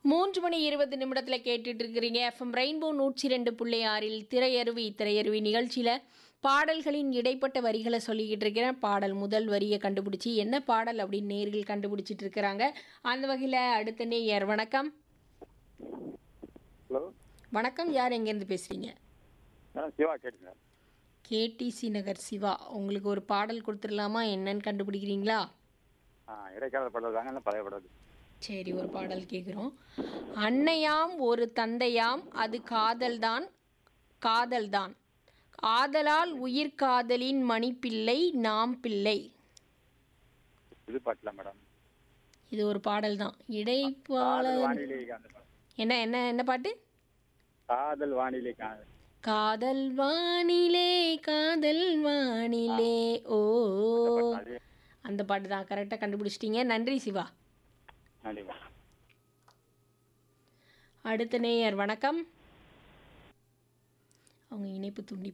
மூன்று மணி இருபது நிமிடத்தில் கேட்டுட்டு இருக்கிறீங்க எஃப்எம் ரெயின்போ நூற்றி ரெண்டு புள்ளி ஆறில் திரையருவி திரையருவி நிகழ்ச்சியில் பாடல்களின் இடைப்பட்ட வரிகளை சொல்லிக்கிட்டு இருக்கிறேன் பாடல் முதல் வரியை கண்டுபிடிச்சி என்ன பாடல் அப்படின்னு நேர்கள் கண்டுபிடிச்சிட்டு இருக்கிறாங்க அந்த வகையில் அடுத்த நேயர் வணக்கம் ஹலோ வணக்கம் யார் எங்கேருந்து பேசுகிறீங்க நான் சிவா கேட்டுங்க கேடிசி நகர் சிவா உங்களுக்கு ஒரு பாடல் கொடுத்துடலாமா என்னன்னு கண்டுபிடிக்கிறீங்களா ஆ இடைக்கால படம் தாங்க பழைய படம் சரி ஒரு பாடல் கேட்குறோம் அன்னையாம் ஒரு தந்தையாம் அது காதல்தான் காதல்தான் ஆதலால் உயிர் காதலின் மணிப்பிள்ளை நாம் பிள்ளை இது பாட்டில் மேடம் இது ஒரு பாடல் தான் காதல் இடைப்பாளர் வானிலை அந்த படம். என்ன என்ன என்ன பாட்டு காதல் வானிலை கா- காதல் வானிலே காதல் வானிலே ஓ அது அந்த பாட்டு தான் கரெக்டாக கண்டுபிடிச்சிட்டீங்க நன்றி சிவா நன்றி மேடம் அடுத்த நேயர் வணக்கம் அவங்க இணைப்பு துண்டி